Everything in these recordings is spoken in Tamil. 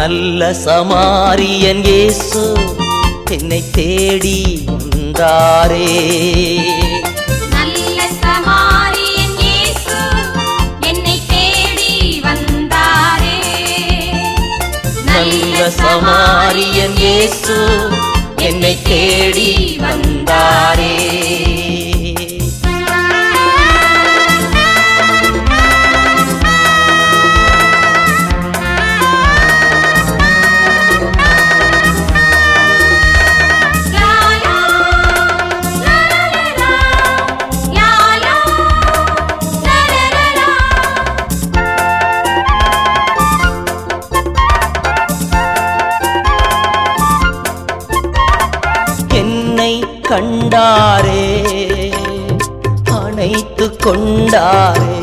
நல்ல சமாரியன் இயேசு என்னை தேடி வந்தாரே நல்ல சமாரியன் இயேசு என்னை தேடி வந்தாரே நல்ல சமாரியன் இயேசு என்னை தேடி வந்தாரே லா லா லா லா லா லா லா லா என்னை கண்டாரே அணைத்து கொண்டாரே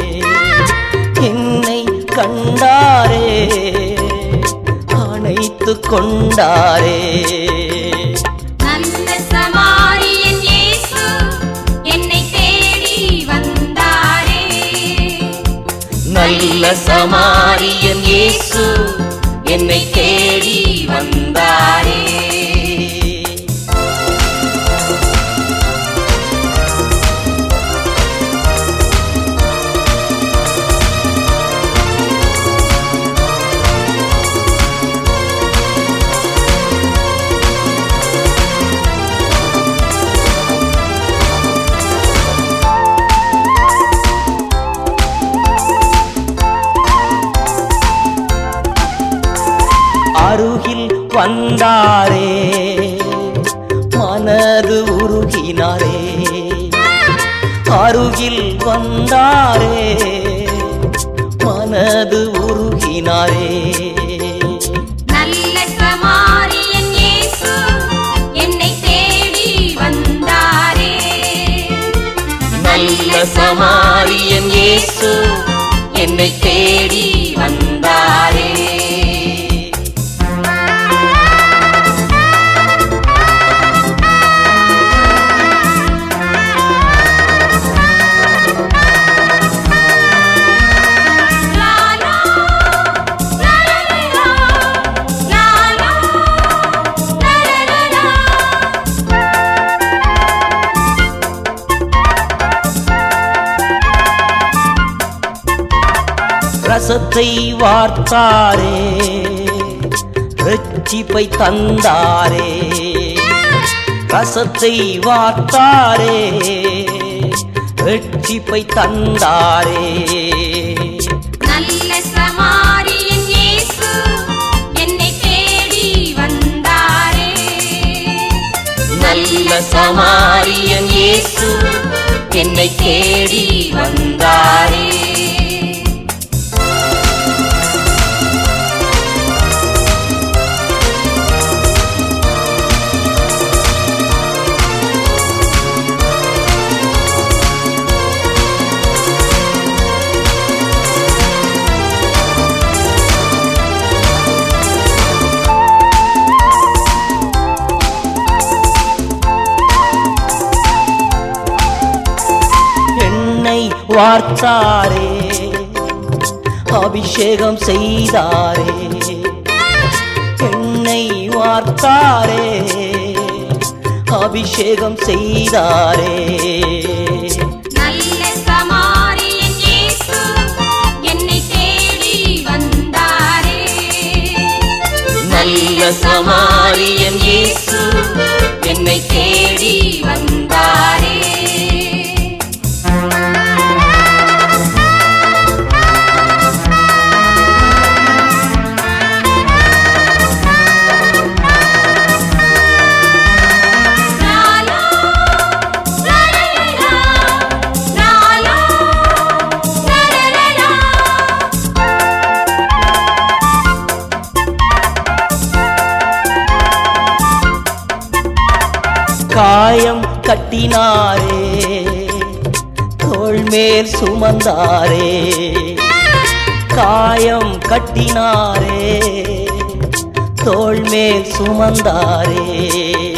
என்னை கண்டாரே அணைத்து கொண்டாரே நல்ல சமாரியன் இயேசு என்னை தேடி வந்தாரே நல்ல சமாரியன் இயேசு என்னை தேடி வந்தாரே அருகில் வந்தாரே மனது உருகினாரே அருகில் வந்தாரே மனது உருகினாரே நல்ல சமாரியன் இயேசு என்னை தேடி வந்தாரே நல்ல சமாரியன் இயேசு என்னை தேடி வந்தாரே லா லா லா லா லா லா லா லா ரசத்தை வார்த்தாரே ரட்சிப்பை தந்தாரே ரசத்தை வார்த்தாரே ரட்சிப்பை தந்தாரே நல்ல சமாரியன் இயேசு என்னை தேடி வந்தாரே நல்ல சமாரியன் இயேசு என்னை தேடி வந்தாரே என்னை வார்த்தாரே அபிஷேகம் செய்தாரே என்னை வார்த்தாரே அபிஷேகம் செய்தாரே நல்ல சமாரியன் இயேசு என்னை தேடி வந்தாரே நல்ல சமாரியன் இயேசு என்னை தேடி வந்தாரே லா லா லா லா லா லா லா லா காயம் கட்டினாரே தோள் மேல் சுமந்தாரே காயம் கட்டினாரே தோள் மேல் சுமந்தாரே